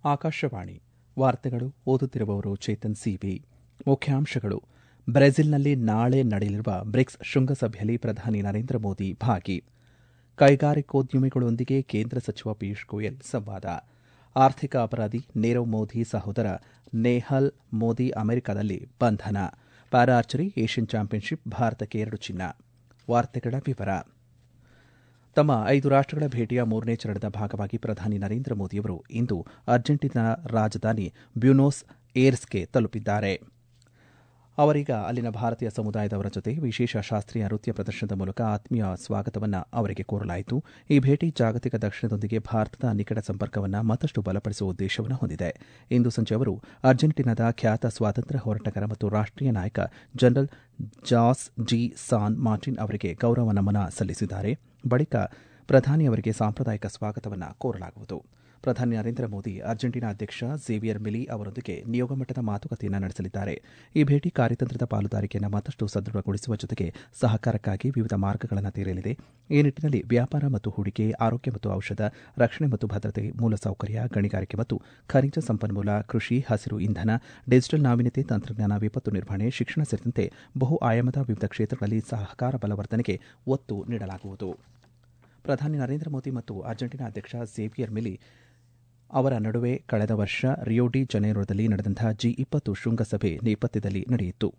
ಆಕಾಶವಾಣಿ ವಾರ್ತೆಗಳು ಓದುತ್ತಿರುವವರು ಚೇತನ್ ಸಿವಿ ಮುಖ್ಯಾಂಶಗಳು ಬ್ರೆಜಿಲ್ನಲ್ಲಿ ನಾಳೆ ನಡೆಯಲಿರುವ ಬ್ರಿಕ್ಸ್ ಶೃಂಗಸಭೆಯಲ್ಲಿ ಪ್ರಧಾನಿ ನರೇಂದ್ರ ಮೋದಿ ಭಾಗಿ ಕೈಗಾರಿಕೋದ್ಯಮಿಗಳೊಂದಿಗೆ ಕೇಂದ್ರ ಸಚಿವ ಪಿಯೂಷ್ ಗೋಯಲ್ ಸಂವಾದ ಆರ್ಥಿಕ ಅಪರಾಧಿ ನೀರವ್ ಮೋದಿ ಸಹೋದರ ನೇಹಲ್ ಮೋದಿ ಅಮೆರಿಕದಲ್ಲಿ ಬಂಧನ ಪ್ಯಾರಾ ಆರ್ಚರಿ ಏಷ್ಯನ್ ಚಾಂಪಿಯನ್ಶಿಪ್ ಭಾರತಕ್ಕೆ ಎರಡು ಚಿನ್ನ ವಾರ್ತೆಗಳ ವಿವರ ತಮ್ಮ ಐದು ರಾಷ್ಟಗಳ ಭೇಟಿಯ ಮೂರನೇ ಚರಣದ ಭಾಗವಾಗಿ ಪ್ರಧಾನಿ ನರೇಂದ್ರ ಮೋದಿಯವರು ಇಂದು ಅರ್ಜೆಂಟೀನಾ ರಾಜಧಾನಿ ಬ್ಯೂನೋಸ್ ಏರ್ಸ್ಗೆ ತಲುಪಿದ್ದಾರೆ ಅವರೀಗ ಅಲ್ಲಿನ ಭಾರತೀಯ ಸಮುದಾಯದವರ ಜೊತೆ ವಿಶೇಷ ಶಾಸ್ತ್ರೀಯ ನೃತ್ಯ ಪ್ರದರ್ಶನದ ಮೂಲಕ ಆತ್ಮೀಯ ಸ್ವಾಗತವನ್ನು ಅವರಿಗೆ ಕೋರಲಾಯಿತು ಈ ಭೇಟಿ ಜಾಗತಿಕ ದಕ್ಷಿಣದೊಂದಿಗೆ ಭಾರತದ ನಿಕಟ ಸಂಪರ್ಕವನ್ನು ಮತ್ತಷ್ಟು ಬಲಪಡಿಸುವ ಉದ್ದೇಶವನ್ನು ಹೊಂದಿದೆ ಇಂದು ಸಂಜೆ ಅವರು ಅರ್ಜೆಂಟೀನಾದ ಖ್ಯಾತ ಸ್ವಾತಂತ್ರ್ಯ ಹೋರಾಟಗಾರ ಮತ್ತು ರಾಷ್ಟೀಯ ನಾಯಕ ಜನರಲ್ ಜಾಸ್ ಜಿ ಸಾನ್ ಮಾರ್ಟಿನ್ ಅವರಿಗೆ ಗೌರವ ನಮನ ಸಲ್ಲಿಸಿದ್ದಾರೆ ಬಳಿಕ ಪ್ರಧಾನಿ ಅವರಿಗೆ ಸಾಂಪ್ರದಾಯಿಕ ಸ್ವಾಗತವನ್ನು ಕೋರಲಾಗುವುದು ಪ್ರಧಾನಿ ನರೇಂದ್ರ ಮೋದಿ ಅರ್ಜೆಂಟೀನಾ ಅಧ್ಯಕ್ಷ ಝೇವಿಯರ್ ಮಿಲಿ ಅವರೊಂದಿಗೆ ನಿಯೋಗ ಮಟ್ಟದ ಮಾತುಕತೆಯನ್ನು ನಡೆಸಲಿದ್ದಾರೆ ಈ ಭೇಟಿ ಕಾರ್ಯತಂತ್ರದ ಪಾಲುದಾರಿಕೆಯನ್ನು ಮತ್ತಷ್ಟು ಸದೃಢಗೊಳಿಸುವ ಜೊತೆಗೆ ಸಹಕಾರಕ್ಕಾಗಿ ವಿವಿಧ ಮಾರ್ಗಗಳನ್ನು ತೆರೆಯಲಿದೆ ಈ ನಿಟ್ಟಿನಲ್ಲಿ ವ್ಯಾಪಾರ ಮತ್ತು ಹೂಡಿಕೆ ಆರೋಗ್ಯ ಮತ್ತು ಔಷಧ ರಕ್ಷಣೆ ಮತ್ತು ಭದ್ರತೆ ಮೂಲಸೌಕರ್ಯ ಗಣಿಗಾರಿಕೆ ಮತ್ತು ಖನಿಜ ಸಂಪನ್ಮೂಲ ಕೃಷಿ ಹಸಿರು ಇಂಧನ ಡಿಜಿಟಲ್ ನಾವೀನ್ಯತೆ ತಂತ್ರಜ್ಞಾನ ವಿಪತ್ತು ನಿರ್ವಹಣೆ ಶಿಕ್ಷಣ ಸೇರಿದಂತೆ ಬಹು ಆಯಾಮದ ವಿವಿಧ ಕ್ಷೇತ್ರಗಳಲ್ಲಿ ಸಹಕಾರ ಬಲವರ್ಧನೆಗೆ ಒತ್ತು ನೀಡಲಾಗುವುದು ಪ್ರಧಾನಿ ನರೇಂದ್ರ ಮೋದಿ ಮತ್ತು ಅರ್ಜೆಂಟೀನಾ ಅಧ್ಯಕ್ಷ ಝೇವಿಯರ್ ಮಿಲಿ ಅವರ ನಡುವೆ ಕಳೆದ ವರ್ಷ ರಿಯೋ ಡಿ ಜನೇರೋದಲ್ಲಿ ನಡೆದಂತಹ ಜಿ ಇಪ್ಪತ್ತು ಶೃಂಗಸಭೆ ನೇಪಥ್ಯದಲ್ಲಿ ನಡೆಯಿತು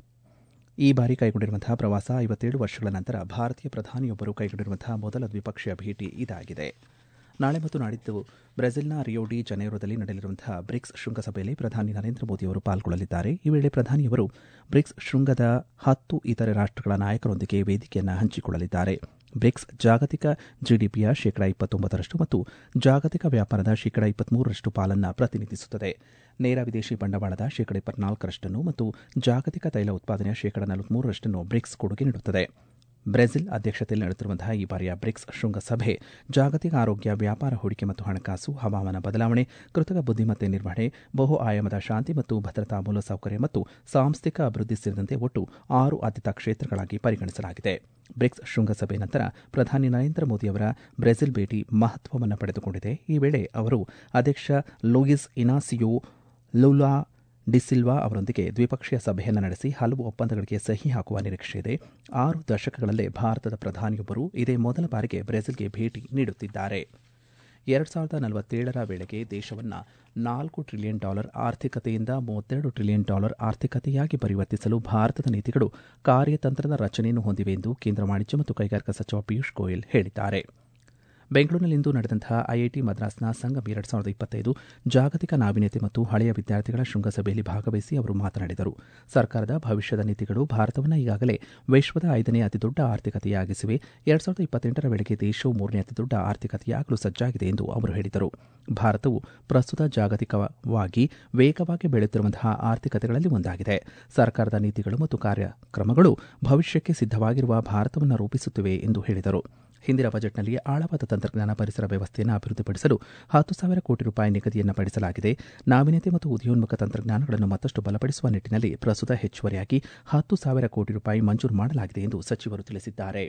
ಈ ಬಾರಿ ಕೈಗೊಂಡಿರುವಂತಹ ಪ್ರವಾಸ ಐವತ್ತೇಳು ವರ್ಷಗಳ ನಂತರ ಭಾರತೀಯ ಪ್ರಧಾನಿಯೊಬ್ಬರು ಕೈಗೊಂಡಿರುವಂತಹ ಮೊದಲ ದ್ವಿಪಕ್ಷೀಯ ಭೇಟಿ ಇದಾಗಿದೆ ನಾಳೆ ಮತ್ತು ನಾಡಿದ್ದು ಬ್ರೆಜಿಲ್ನ ರಿಯೋ ಡಿ ಜನೇರೋದಲ್ಲಿ ನಡೆಯಲಿರುವಂತಹ ಬ್ರಿಕ್ಸ್ ಶೃಂಗಸಭೆಯಲ್ಲಿ ಪ್ರಧಾನಿ ನರೇಂದ್ರ ಮೋದಿಯವರು ಪಾಲ್ಗೊಳ್ಳಲಿದ್ದಾರೆ ಈ ವೇಳೆ ಪ್ರಧಾನಿಯವರು ಬ್ರಿಕ್ಸ್ ಶೃಂಗದ ಹತ್ತು ಇತರೆ ರಾಷ್ಟಗಳ ನಾಯಕರೊಂದಿಗೆ ವೇದಿಕೆಯನ್ನು ಹಂಚಿಕೊಳ್ಳಲಿದ್ದಾರೆ ಬ್ರಿಕ್ಸ್ ಜಾಗತಿಕ ಜಿಡಿಪಿಯ ಶೇಕಡ ಇಪ್ಪತ್ತೊಂಬತ್ತರಷ್ಟು ಮತ್ತು ಜಾಗತಿಕ ವ್ಯಾಪಾರದ ಶೇಕಡ ಇಪ್ಪತ್ಮೂರರಷ್ಟು ಪಾಲನ್ನು ಪ್ರತಿನಿಧಿಸುತ್ತದೆ ನೇರ ವಿದೇಶಿ ಬಂಡವಾಳದ ಶೇಕಡ ಇಪ್ಪತ್ನಾಲ್ಕರಷ್ಟನ್ನು ಮತ್ತು ಜಾಗತಿಕ ತೈಲ ಉತ್ಪಾದನೆಯ ಶೇಕಡ ನಲವತ್ಮೂರರಷ್ಟನ್ನು ಬ್ರಿಕ್ಸ್ ಕೊಡುಗೆ ನೀಡುತ್ತದೆ ಬ್ರೆಜಿಲ್ ಅಧ್ಯಕ್ಷತೆಯಲ್ಲಿ ನಡೆಯುತ್ತಿರುವಂತಹ ಈ ಬಾರಿಯ ಬ್ರಿಕ್ಸ್ ಶೃಂಗಸಭೆ ಜಾಗತಿಕ ಆರೋಗ್ಯ ವ್ಯಾಪಾರ ಹೂಡಿಕೆ ಮತ್ತು ಹಣಕಾಸು ಹವಾಮಾನ ಬದಲಾವಣೆ ಕೃತಕ ಬುದ್ದಿಮತ್ತೆ ನಿರ್ವಹಣೆ ಬಹು ಆಯಾಮದ ಶಾಂತಿ ಮತ್ತು ಭದ್ರತಾ ಮೂಲಸೌಕರ್ಯ ಮತ್ತು ಸಾಂಸ್ಥಿಕ ಅಭಿವೃದ್ಧಿ ಸೇರಿದಂತೆ ಒಟ್ಟು ಆರು ಆದ್ಯತಾ ಕ್ಷೇತ್ರಗಳಾಗಿ ಪರಿಗಣಿಸಲಾಗಿದೆ ಬ್ರಿಕ್ಸ್ ಶೃಂಗಸಭೆ ನಂತರ ಪ್ರಧಾನಿ ನರೇಂದ್ರ ಮೋದಿಯವರ ಬ್ರೆಜಿಲ್ ಭೇಟಿ ಮಹತ್ವವನ್ನು ಪಡೆದುಕೊಂಡಿದೆ ಈ ವೇಳೆ ಅವರು ಅಧ್ಯಕ್ಷ ಲೂಯಿಸ್ ಇನಾಸಿಯೋ ಲುಲಾ ಡಿಸಿಲ್ವಾ ಅವರೊಂದಿಗೆ ದ್ವಿಪಕ್ಷೀಯ ಸಭೆಯನ್ನು ನಡೆಸಿ ಹಲವು ಒಪ್ಪಂದಗಳಿಗೆ ಸಹಿ ಹಾಕುವ ನಿರೀಕ್ಷೆ ಇದೆ ಆರು ದಶಕಗಳಲ್ಲೇ ಭಾರತದ ಪ್ರಧಾನಿಯೊಬ್ಬರು ಇದೇ ಮೊದಲ ಬಾರಿಗೆ ಬ್ರೆಜಿಲ್ಗೆ ಭೇಟಿ ನೀಡುತ್ತಿದ್ದಾರೆ ಎರಡು ಸಾವಿರದ ನಲವತ್ತೇಳರ ವೇಳೆಗೆ ದೇಶವನ್ನು ನಾಲ್ಕು ಟ್ರಿಲಿಯನ್ ಡಾಲರ್ ಆರ್ಥಿಕತೆಯಿಂದ ಮೂವತ್ತೆರಡು ಟ್ರಿಲಿಯನ್ ಡಾಲರ್ ಆರ್ಥಿಕತೆಯಾಗಿ ಪರಿವರ್ತಿಸಲು ಭಾರತದ ನೀತಿಗಳು ಕಾರ್ಯತಂತ್ರದ ರಚನೆಯನ್ನು ಹೊಂದಿವೆ ಎಂದು ಕೇಂದ್ರ ವಾಣಿಜ್ಯ ಮತ್ತು ಕೈಗಾರಿಕಾ ಸಚಿವ ಪಿಯೂಷ್ ಗೋಯಲ್ ಹೇಳಿದ್ದಾರೆ ಬೆಂಗಳೂರಿನಲ್ಲಿಂದು ನಡೆದಂತಹ ಐಐಟಿ ಮದ್ರಾಸ್ನ ಸಂಗಮ್ ಎರಡು ಸಾವಿರದ ಇಪ್ಪತ್ತೈದು ಜಾಗತಿಕ ನಾವೀನ್ಯತೆ ಮತ್ತು ಹಳೆಯ ವಿದ್ಯಾರ್ಥಿಗಳ ಶೃಂಗಸಭೆಯಲ್ಲಿ ಭಾಗವಹಿಸಿ ಅವರು ಮಾತನಾಡಿದರು ಸರ್ಕಾರದ ಭವಿಷ್ಯದ ನೀತಿಗಳು ಭಾರತವನ್ನು ಈಗಾಗಲೇ ವಿಶ್ವದ ಐದನೇ ಅತಿದೊಡ್ಡ ಆರ್ಥಿಕತೆಯಾಗಿಸಿವೆ ಎರಡು ಸಾವಿರದ ಇಪ್ಪತ್ತೆಂಟರ ವೇಳೆಗೆ ದೇಶವು ಮೂರನೇ ಅತಿದೊಡ್ಡ ಆರ್ಥಿಕತೆಯಾಗಲು ಸಜ್ಜಾಗಿದೆ ಎಂದು ಅವರು ಹೇಳಿದರು ಭಾರತವು ಪ್ರಸ್ತುತ ಜಾಗತಿಕವಾಗಿ ವೇಗವಾಗಿ ಬೆಳೆಯುತ್ತಿರುವಂತಹ ಆರ್ಥಿಕತೆಗಳಲ್ಲಿ ಒಂದಾಗಿದೆ ಸರ್ಕಾರದ ನೀತಿಗಳು ಮತ್ತು ಕಾರ್ಯಕ್ರಮಗಳು ಭವಿಷ್ಯಕ್ಕೆ ಸಿದ್ದವಾಗಿರುವ ಭಾರತವನ್ನು ರೂಪಿಸುತ್ತಿವೆ ಎಂದು ಹೇಳಿದರು ಹಿಂದಿನ ಬಜೆಟ್ನಲ್ಲಿ ಆಳವಾದ ತಂತ್ರಜ್ಞಾನ ಪರಿಸರ ವ್ಯವಸ್ಥೆಯನ್ನು ಅಭಿವೃದ್ಧಿಪಡಿಸಲು ಹತ್ತು ಸಾವಿರ ಕೋಟಿ ರೂಪಾಯಿ ನಿಗದಿಯನ್ನು ಪಡಿಸಲಾಗಿದೆ ನಾವೀನ್ಯತೆ ಮತ್ತು ಉದಯೋನ್ಮುಖ ತಂತ್ರಜ್ಞಾನಗಳನ್ನು ಮತ್ತಷ್ಟು ಬಲಪಡಿಸುವ ನಿಟ್ಟಿನಲ್ಲಿ ಪ್ರಸ್ತುತ ಹೆಚ್ಚುವರಿಯಾಗಿ ಹತ್ತು ಸಾವಿರ ಕೋಟಿ ರೂಪಾಯಿ ಮಂಜೂರು ಮಾಡಲಾಗಿದೆ ಎಂದು ಸಚಿವರು ತಿಳಿಸಿದ್ದಾರೆ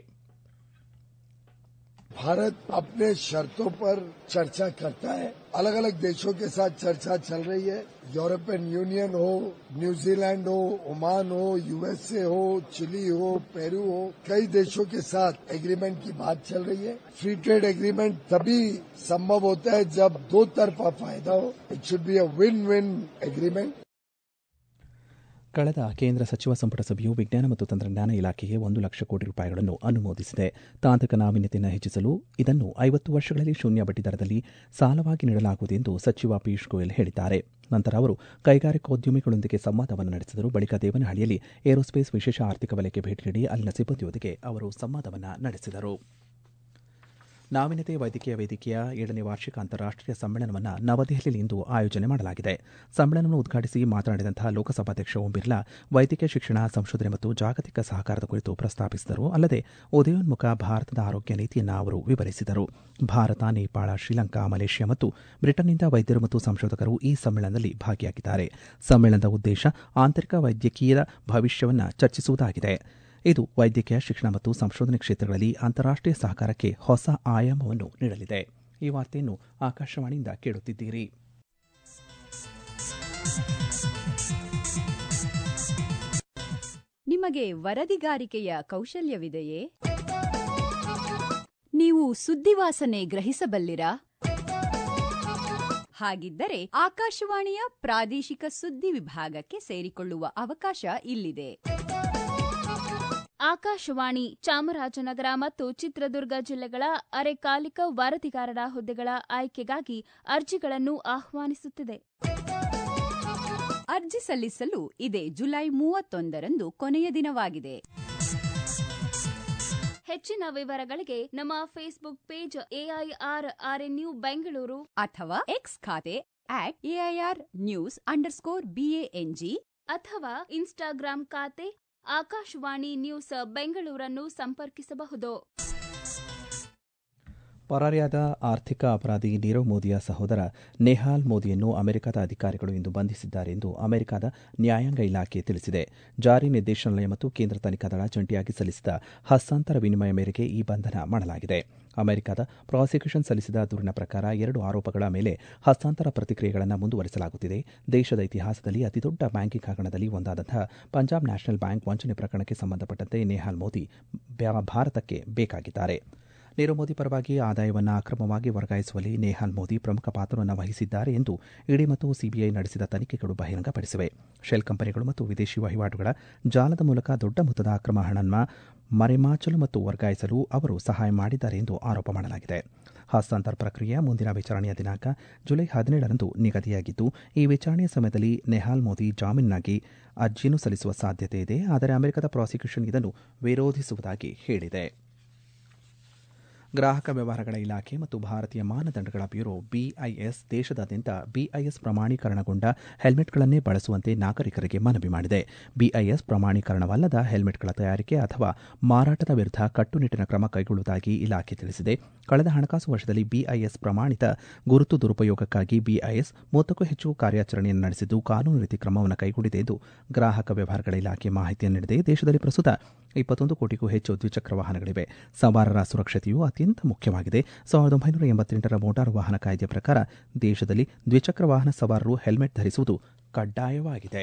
भारत अपने शर्तों पर चर्चा करता है अलग अलग देशों के साथ चर्चा चल रही है यूरोपियन यूनियन हो न्यूजीलैंड हो ओमान हो यूएसए हो चिली हो पेरू हो कई देशों के साथ एग्रीमेंट की बात चल रही है फ्री ट्रेड एग्रीमेंट तभी संभव होता है जब दो तरफा फायदा हो it should be a win win agreement ಕಳೆದ ಕೇಂದ್ರ ಸಚಿವ ಸಂಪುಟ ಸಭೆಯು ವಿಜ್ಞಾನ ಮತ್ತು ತಂತ್ರಜ್ಞಾನ ಇಲಾಖೆಗೆ ಒಂದು ಲಕ್ಷ ಕೋಟಿ ರೂಪಾಯಿಗಳನ್ನು ಅನುಮೋದಿಸಿದೆ ತಾಂತ್ರಿಕ ನಾವೀನ್ಯತೆಯನ್ನು ಹೆಚ್ಚಿಸಲು ಇದನ್ನು ಐವತ್ತು ವರ್ಷಗಳಲ್ಲಿ ಶೂನ್ಯ ಬಡ್ಡಿ ದರದಲ್ಲಿ ಸಾಲವಾಗಿ ನೀಡಲಾಗುವುದು ಎಂದು ಸಚಿವ ಪಿಯೂಷ್ ಗೋಯಲ್ ಹೇಳಿದ್ದಾರೆ ನಂತರ ಅವರು ಕೈಗಾರಿಕೋದ್ಯಮಿಗಳೊಂದಿಗೆ ಸಂವಾದವನ್ನು ನಡೆಸಿದರು ಬಳಿಕ ದೇವನಹಳ್ಳಿಯಲ್ಲಿ ಏರೋಸ್ಪೇಸ್ ವಿಶೇಷ ಆರ್ಥಿಕ ವಲಯಕ್ಕೆ ಭೇಟಿ ನೀಡಿ ಅಲ್ಲಿನ ಸಿಬ್ಬಂದಿಯೊಂದಿಗೆ ಅವರು ಸಂವಾದವನ್ನು ನಡೆಸಿದರು ನಾವೀನ್ಯತೆ ವೈದ್ಯಕೀಯ ವೇದಿಕೆಯ ಏಳನೇ ವಾರ್ಷಿಕ ಅಂತಾರಾಷ್ಟೀಯ ಸಮ್ಮೇಳನವನ್ನು ನವದೆಹಲಿಯಲ್ಲಿ ಇಂದು ಆಯೋಜನೆ ಮಾಡಲಾಗಿದೆ ಸಮ್ಮೇಳನವನ್ನು ಉದ್ಘಾಟಿಸಿ ಮಾತನಾಡಿದಂತಹ ಲೋಕಸಭಾಧ್ಯಕ್ಷ ಓಂ ಬಿರ್ಲಾ ವೈದ್ಯಕೀಯ ಶಿಕ್ಷಣ ಸಂಶೋಧನೆ ಮತ್ತು ಜಾಗತಿಕ ಸಹಕಾರದ ಕುರಿತು ಪ್ರಸ್ತಾಪಿಸಿದರು ಅಲ್ಲದೆ ಉದಯೋನ್ಮುಖ ಭಾರತದ ಆರೋಗ್ಯ ನೀತಿಯನ್ನು ಅವರು ವಿವರಿಸಿದರು ಭಾರತ ನೇಪಾಳ ಶ್ರೀಲಂಕಾ ಮಲೇಷ್ಯಾ ಮತ್ತು ಬ್ರಿಟನ್ನಿಂದ ವೈದ್ಯರು ಮತ್ತು ಸಂಶೋಧಕರು ಈ ಸಮ್ಮೇಳನದಲ್ಲಿ ಭಾಗಿಯಾಗಿದ್ದಾರೆ ಸಮ್ಮೇಳನದ ಉದ್ದೇಶ ಆಂತರಿಕ ವೈದ್ಯಕೀಯ ಭವಿಷ್ಯವನ್ನು ಚರ್ಚಿಸುವುದಾಗಿದೆ ಇದು ವೈದ್ಯಕೀಯ ಶಿಕ್ಷಣ ಮತ್ತು ಸಂಶೋಧನೆ ಕ್ಷೇತ್ರಗಳಲ್ಲಿ ಅಂತಾರಾಷ್ಟೀಯ ಸಹಕಾರಕ್ಕೆ ಹೊಸ ಆಯಾಮವನ್ನು ನೀಡಲಿದೆ ಈ ವಾರ್ತೆಯನ್ನು ಆಕಾಶವಾಣಿಯಿಂದ ಕೇಳುತ್ತಿದ್ದೀರಿ ನಿಮಗೆ ವರದಿಗಾರಿಕೆಯ ಕೌಶಲ್ಯವಿದೆಯೇ ನೀವು ಸುದ್ದಿವಾಸನೆ ಗ್ರಹಿಸಬಲ್ಲಿರಾ ಹಾಗಿದ್ದರೆ ಆಕಾಶವಾಣಿಯ ಪ್ರಾದೇಶಿಕ ಸುದ್ದಿ ವಿಭಾಗಕ್ಕೆ ಸೇರಿಕೊಳ್ಳುವ ಅವಕಾಶ ಇಲ್ಲಿದೆ ಆಕಾಶವಾಣಿ ಚಾಮರಾಜನಗರ ಮತ್ತು ಚಿತ್ರದುರ್ಗ ಜಿಲ್ಲೆಗಳ ಅರೆಕಾಲಿಕ ವರದಿಗಾರರ ಹುದ್ದೆಗಳ ಆಯ್ಕೆಗಾಗಿ ಅರ್ಜಿಗಳನ್ನು ಆಹ್ವಾನಿಸುತ್ತಿದೆ ಅರ್ಜಿ ಸಲ್ಲಿಸಲು ಇದೇ ಜುಲೈ ಮೂವತ್ತೊಂದರಂದು ಕೊನೆಯ ದಿನವಾಗಿದೆ ಹೆಚ್ಚಿನ ವಿವರಗಳಿಗೆ ನಮ್ಮ Facebook page AIR RNU Bengaluru ಅಥವಾ ಎಕ್ಸ್ ಖಾತೆ at AIR news underscore BANG ಅಥವಾ ಇನ್ಸ್ಟಾಗ್ರಾಂ ಖಾತೆ ಆಕಾಶವಾಣಿ ನ್ಯೂಸ್ ಬೆಂಗಳೂರನ್ನು ಸಂಪರ್ಕಿಸಬಹುದು ಪರಾರಿಯಾದ ಆರ್ಥಿಕ ಅಪರಾಧಿ ನೀರವ್ ಮೋದಿಯ ಸಹೋದರ ನೆಹಾಲ್ ಮೋದಿಯನ್ನು ಅಮೆರಿಕದ ಅಧಿಕಾರಿಗಳು ಇಂದು ಬಂಧಿಸಿದ್ದಾರೆ ಎಂದು ಅಮೆರಿಕದ ನ್ಯಾಯಾಂಗ ಇಲಾಖೆ ತಿಳಿಸಿದೆ ಜಾರಿ ನಿರ್ದೇಶನಾಲಯ ಮತ್ತು ಕೇಂದ್ರ ತನಿಖಾ ದಳ ಜಂಟಿಯಾಗಿ ಸಲ್ಲಿಸಿದ ಹಸ್ತಾಂತರ ವಿನಿಮಯ ಮೇರೆಗೆ ಈ ಬಂಧನ ಮಾಡಲಾಗಿದೆ ಅಮೆರಿಕದ ಪ್ರಾಸಿಕ್ಯೂಷನ್ ಸಲ್ಲಿಸಿದ ದೂರಿನ ಪ್ರಕಾರ ಎರಡು ಆರೋಪಗಳ ಮೇಲೆ ಹಸ್ತಾಂತರ ಪ್ರತಿಕ್ರಿಯೆಗಳನ್ನು ಮುಂದುವರೆಸಲಾಗುತ್ತಿದೆ ದೇಶದ ಇತಿಹಾಸದಲ್ಲಿ ಅತಿದೊಡ್ಡ ಬ್ಯಾಂಕಿಂಗ್ ಹಗರಣದಲ್ಲಿ ಒಂದಾದಂತಹ ಪಂಜಾಬ್ ನ್ಯಾಷನಲ್ ಬ್ಯಾಂಕ್ ವಂಚನೆ ಪ್ರಕರಣಕ್ಕೆ ಸಂಬಂಧಪಟ್ಟಂತೆ ನೆಹಾಲ್ ಮೋದಿ ಭಾರತಕ್ಕೆ ಬೇಕಾಗಿದ್ದಾರೆ ನೀರವ್ ಮೋದಿ ಪರವಾಗಿ ಆದಾಯವನ್ನು ಅಕ್ರಮವಾಗಿ ವರ್ಗಾಯಿಸುವಲ್ಲಿ ನೇಹಾಲ್ ಮೋದಿ ಪ್ರಮುಖ ಪಾತ್ರವನ್ನು ವಹಿಸಿದ್ದಾರೆ ಎಂದು ಇಡಿ ಮತ್ತು ಸಿಬಿಐ ನಡೆಸಿದ ತನಿಖೆಗಳು ಬಹಿರಂಗಪಡಿಸಿವೆ ಶೆಲ್ ಕಂಪನಿಗಳು ಮತ್ತು ವಿದೇಶಿ ವಹಿವಾಟುಗಳ ಜಾಲದ ಮೂಲಕ ದೊಡ್ಡ ಮೊತ್ತದ ಅಕ್ರಮ ಹಣವನ್ನು ಮರೆಮಾಚಲು ಮತ್ತು ವರ್ಗಾಯಿಸಲು ಅವರು ಸಹಾಯ ಮಾಡಿದ್ದಾರೆ ಎಂದು ಆರೋಪ ಮಾಡಲಾಗಿದೆ ಹಸ್ತಾಂತರ ಪ್ರಕ್ರಿಯೆಯ ಮುಂದಿನ ವಿಚಾರಣೆಯ ದಿನಾಂಕ ಜುಲೈ ಹದಿನೇಳರಂದು ನಿಗದಿಯಾಗಿದ್ದು ಈ ವಿಚಾರಣೆಯ ಸಮಯದಲ್ಲಿ ನೆಹಾಲ್ ಮೋದಿ ಜಾಮೀನಿನಾಗಿ ಅರ್ಜಿಯನ್ನು ಸಲ್ಲಿಸುವ ಸಾಧ್ಯತೆ ಇದೆ ಆದರೆ ಅಮೆರಿಕದ ಪ್ರಾಸಿಕ್ಯೂಷನ್ ಇದನ್ನು ವಿರೋಧಿಸುವುದಾಗಿ ಹೇಳಿದೆ ಗ್ರಾಹಕ ವ್ಯವಹಾರಗಳ ಇಲಾಖೆ ಮತ್ತು ಭಾರತೀಯ ಮಾನದಂಡಗಳ ಬ್ಯೂರೋ ಬಿಐಎಸ್ ದೇಶದಾದ್ಯಂತ ಬಿಐಎಸ್ ಪ್ರಮಾಣೀಕರಣಗೊಂಡ ಹೆಲ್ಮೆಟ್ಗಳನ್ನೇ ಬಳಸುವಂತೆ ನಾಗರಿಕರಿಗೆ ಮನವಿ ಮಾಡಿದೆ ಬಿಐಎಸ್ ಪ್ರಮಾಣೀಕರಣವಲ್ಲದ ಹೆಲ್ಮೆಟ್ಗಳ ತಯಾರಿಕೆ ಅಥವಾ ಮಾರಾಟದ ವಿರುದ್ಧ ಕಟ್ಟುನಿಟ್ಟಿನ ಕ್ರಮ ಕೈಗೊಳ್ಳುವುದಾಗಿ ಇಲಾಖೆ ತಿಳಿಸಿದೆ ಕಳೆದ ಹಣಕಾಸು ವರ್ಷದಲ್ಲಿ ಬಿಐಎಸ್ ಪ್ರಮಾಣಿತ ಗುರುತು ದುರುಪಯೋಗಕ್ಕಾಗಿ ಬಿಐಎಸ್ ಮೂವತ್ತಕ್ಕೂ ಹೆಚ್ಚು ಕಾರ್ಯಾಚರಣೆಯನ್ನು ನಡೆಸಿದ್ದು ಕಾನೂನು ರೀತಿ ಕ್ರಮವನ್ನು ಕೈಗೊಂಡಿದೆ ಎಂದು ಗ್ರಾಹಕ ವ್ಯವಹಾರಗಳ ಇಲಾಖೆ ಮಾಹಿತಿಯನ್ನು ನೀಡಿದೆ ದೇಶದಲ್ಲಿ ಪ್ರಸ್ತುತ ಇಪ್ಪತ್ತೊಂದು ಕೋಟಿಗೂ ಹೆಚ್ಚು ದ್ವಿಚಕ್ರ ವಾಹನಗಳಿವೆ ಸವಾರರ ಸುರಕ್ಷತೆಯು ಅತ್ಯಂತ ಮುಖ್ಯವಾಗಿದೆ ಸಾವಿರದ ಒಂಬೈನೂರ ಎಂಬತ್ತೆಂಟರ ಮೋಟಾರು ವಾಹನ ಕಾಯ್ದೆಯ ಪ್ರಕಾರ ದೇಶದಲ್ಲಿ ದ್ವಿಚಕ್ರ ವಾಹನ ಸವಾರರು ಹೆಲ್ಮೆಟ್ ಧರಿಸುವುದು ಕಡ್ಡಾಯವಾಗಿದೆ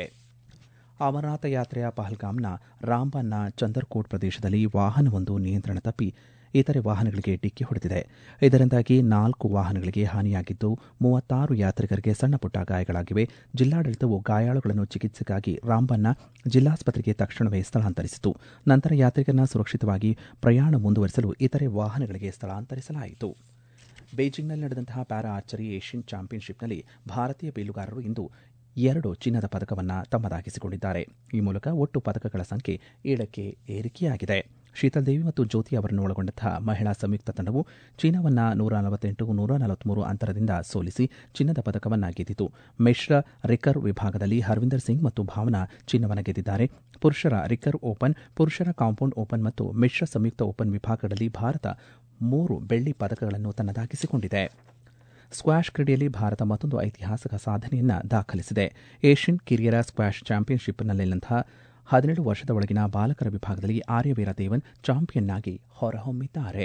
ಅಮರನಾಥ ಯಾತ್ರೆಯ ಪಹಲ್ಗಾಮ್ನ ರಾಂಬನ್ನ ಚಂದರ್ಕೋಟ್ ಪ್ರದೇಶದಲ್ಲಿ ವಾಹನವೊಂದು ನಿಯಂತ್ರಣ ತಪ್ಪಿ ಇತರೆ ವಾಹನಗಳಿಗೆ ಡಿಕ್ಕಿ ಹೊಡೆದಿದೆ ಇದರಿಂದಾಗಿ ನಾಲ್ಕು ವಾಹನಗಳಿಗೆ ಹಾನಿಯಾಗಿದ್ದು ಮೂವತ್ತಾರು ಯಾತ್ರಿಕರಿಗೆ ಸಣ್ಣಪುಟ್ಟ ಗಾಯಗಳಾಗಿವೆ ಜಿಲ್ಲಾಡಳಿತವು ಗಾಯಾಳುಗಳನ್ನು ಚಿಕಿತ್ಸೆಗಾಗಿ ರಾಂಬನ್ನ ಜಿಲ್ಲಾಸ್ಪತ್ರೆಗೆ ತಕ್ಷಣವೇ ಸ್ಥಳಾಂತರಿಸಿತು ನಂತರ ಯಾತ್ರಿಕರನ್ನ ಸುರಕ್ಷಿತವಾಗಿ ಪ್ರಯಾಣ ಮುಂದುವರಿಸಲು ಇತರೆ ವಾಹನಗಳಿಗೆ ಸ್ಥಳಾಂತರಿಸಲಾಯಿತು ಬೀಜಿಂಗ್ನಲ್ಲಿ ನಡೆದಂತಹ ಪ್ಯಾರಾ ಆರ್ಚರಿ ಏಷ್ಯನ್ ಚಾಂಪಿಯನ್ಶಿಪ್ನಲ್ಲಿ ಭಾರತೀಯ ಬೇಲುಗಾರರು ಇಂದು ಎರಡು ಚಿನ್ನದ ಪದಕವನ್ನು ತಮ್ಮದಾಗಿಸಿಕೊಂಡಿದ್ದಾರೆ ಈ ಮೂಲಕ ಒಟ್ಟು ಪದಕಗಳ ಸಂಖ್ಯೆ ಏಳಕ್ಕೆ ಏರಿಕೆಯಾಗಿದೆ ಶೀತಲ್ ದೇವಿ ಮತ್ತು ಜ್ಯೋತಿ ಅವರನ್ನು ಒಳಗೊಂಡಂತಹ ಮಹಿಳಾ ಸಂಯುಕ್ತ ತಂಡವು ಚೀನಾವನ್ನ ನೂರ ನಲವತ್ತೆಂಟು ನೂರ ನಲವತ್ಮೂರು ಅಂತರದಿಂದ ಸೋಲಿಸಿ ಚಿನ್ನದ ಪದಕವನ್ನು ಗೆದ್ದಿತು ಮಿಶ್ರ ರಿಕರ್ವ್ ವಿಭಾಗದಲ್ಲಿ ಹರ್ವಿಂದರ್ ಸಿಂಗ್ ಮತ್ತು ಭಾವನಾ ಚಿನ್ನವನ್ನು ಗೆದ್ದಿದ್ದಾರೆ ಪುರುಷರ ರಿಕರ್ವ್ ಓಪನ್ ಪುರುಷರ ಕಾಂಪೌಂಡ್ ಓಪನ್ ಮತ್ತು ಮಿಶ್ರ ಸಂಯುಕ್ತ ಓಪನ್ ವಿಭಾಗಗಳಲ್ಲಿ ಭಾರತ ಮೂರು ಬೆಳ್ಳಿ ಪದಕಗಳನ್ನು ತನ್ನದಾಗಿಸಿಕೊಂಡಿದೆ ಸ್ಕ್ವಾಷ್ ಕ್ರೀಡೆಯಲ್ಲಿ ಭಾರತ ಮತ್ತೊಂದು ಐತಿಹಾಸಿಕ ಸಾಧನೆಯನ್ನು ದಾಖಲಿಸಿದೆ ಏಷ್ಯನ್ ಕಿರಿಯರ ಸ್ಕ್ವಾಷ್ ಚಾಂಪಿಯನ್ಶಿಪ್ನಲ್ಲಿನಂತಹ ಹದಿನೇಳು ವರ್ಷದ ಒಳಗಿನ ಬಾಲಕರ ವಿಭಾಗದಲ್ಲಿ ಆರ್ಯವೀರ ದೇವನ್ ಚಾಂಪಿಯನ್ ಆಗಿ ಹೊರಹೊಮ್ಮಿದ್ದಾರೆ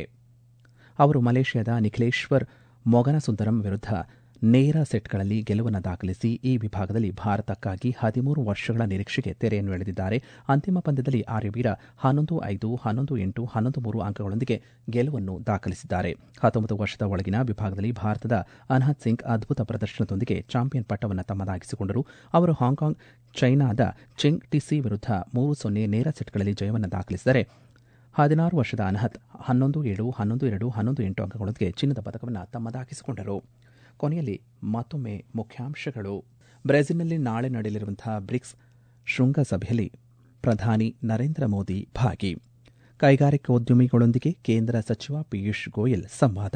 ಅವರು ಮಲೇಷ್ಯಾದ ನಿಖಿಲೇಶ್ವರ್ ಮೊಗನಸುಂದರಂ ವಿರುದ್ಧ ನೇರ ಸೆಟ್ಗಳಲ್ಲಿ ಗೆಲುವನ್ನು ದಾಖಲಿಸಿ ಈ ವಿಭಾಗದಲ್ಲಿ ಭಾರತಕ್ಕಾಗಿ ಹದಿಮೂರು ವರ್ಷಗಳ ನಿರೀಕ್ಷೆಗೆ ತೆರೆಯನ್ನು ಎಳೆದಿದ್ದಾರೆ ಅಂತಿಮ ಪಂದ್ಯದಲ್ಲಿ ಆರ್ಯವೀರ ಹನ್ನೊಂದು ಐದು ಹನ್ನೊಂದು ಎಂಟು ಹನ್ನೊಂದು ಮೂರು ಅಂಕಗಳೊಂದಿಗೆ ಗೆಲುವನ್ನು ದಾಖಲಿಸಿದ್ದಾರೆ ಹತ್ತೊಂಬತ್ತು ವರ್ಷದ ಒಳಗಿನ ವಿಭಾಗದಲ್ಲಿ ಭಾರತದ ಅನ್ಹತ್ ಸಿಂಗ್ ಅದ್ಭುತ ಪ್ರದರ್ಶನದೊಂದಿಗೆ ಚಾಂಪಿಯನ್ ಪಟ್ಟವನ್ನು ತಮ್ಮದಾಗಿಸಿಕೊಂಡರು ಅವರು ಹಾಂಕಾಂಗ್ ಚೈನಾದ ಚೆಂಗ್ ಟಿಸಿ ವಿರುದ್ಧ ಮೂರು ಸೊನ್ನೆ ನೇರ ಸೆಟ್ಗಳಲ್ಲಿ ಜಯವನ್ನು ದಾಖಲಿಸಿದರೆ ಹದಿನಾರು ವರ್ಷದ ಅನಹತ್ ಹನ್ನೊಂದು ಏಳು ಹನ್ನೊಂದು ಎರಡು ಹನ್ನೊಂದು ಎಂಟು ಅಂಕಗಳೊಂದಿಗೆ ಚಿನ್ನದ ಪದಕವನ್ನು ತಮ್ಮದಾಗಿಸಿಕೊಂಡರು ಕೊನೆಯಲ್ಲಿ ಮತ್ತೊಮ್ಮೆ ಮುಖ್ಯಾಂಶಗಳು ಬ್ರೆಜಿಲ್ನಲ್ಲಿ ನಾಳೆ ನಡೆಯಲಿರುವಂತಹ ಬ್ರಿಕ್ಸ್ ಶೃಂಗಸಭೆಯಲ್ಲಿ ಪ್ರಧಾನಿ ನರೇಂದ್ರ ಮೋದಿ ಭಾಗಿ ಕೈಗಾರಿಕೋದ್ಯಮಿಗಳೊಂದಿಗೆ ಕೇಂದ್ರ ಸಚಿವ ಪಿಯೂಷ್ ಗೋಯಲ್ ಸಂವಾದ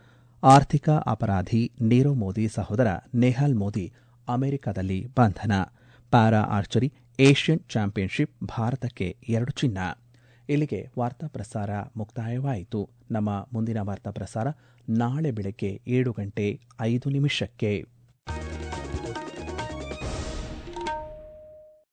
ಆರ್ಥಿಕ ಅಪರಾಧಿ ನೀರವ್ ಮೋದಿ ಸಹೋದರ ನೆಹಾಲ್ ಮೋದಿ ಅಮೆರಿಕದಲ್ಲಿ ಬಂಧನ ಪ್ಯಾರಾ ಆರ್ಚರಿ ಏಷ್ಯನ್ ಚಾಂಪಿಯನ್ಶಿಪ್ ಭಾರತಕ್ಕೆ ಎರಡು ಚಿನ್ನ ಇಲ್ಲಿಗೆ ವಾರ್ತಾ ಪ್ರಸಾರ ಮುಕ್ತಾಯವಾಯಿತು ನಮ್ಮ ಮುಂದಿನ ವಾರ್ತಾ ಪ್ರಸಾರ ನಾಳೆ ಬೆಳಗ್ಗೆ ಏಳು ಗಂಟೆ ಐದು ನಿಮಿಷಕ್ಕೆ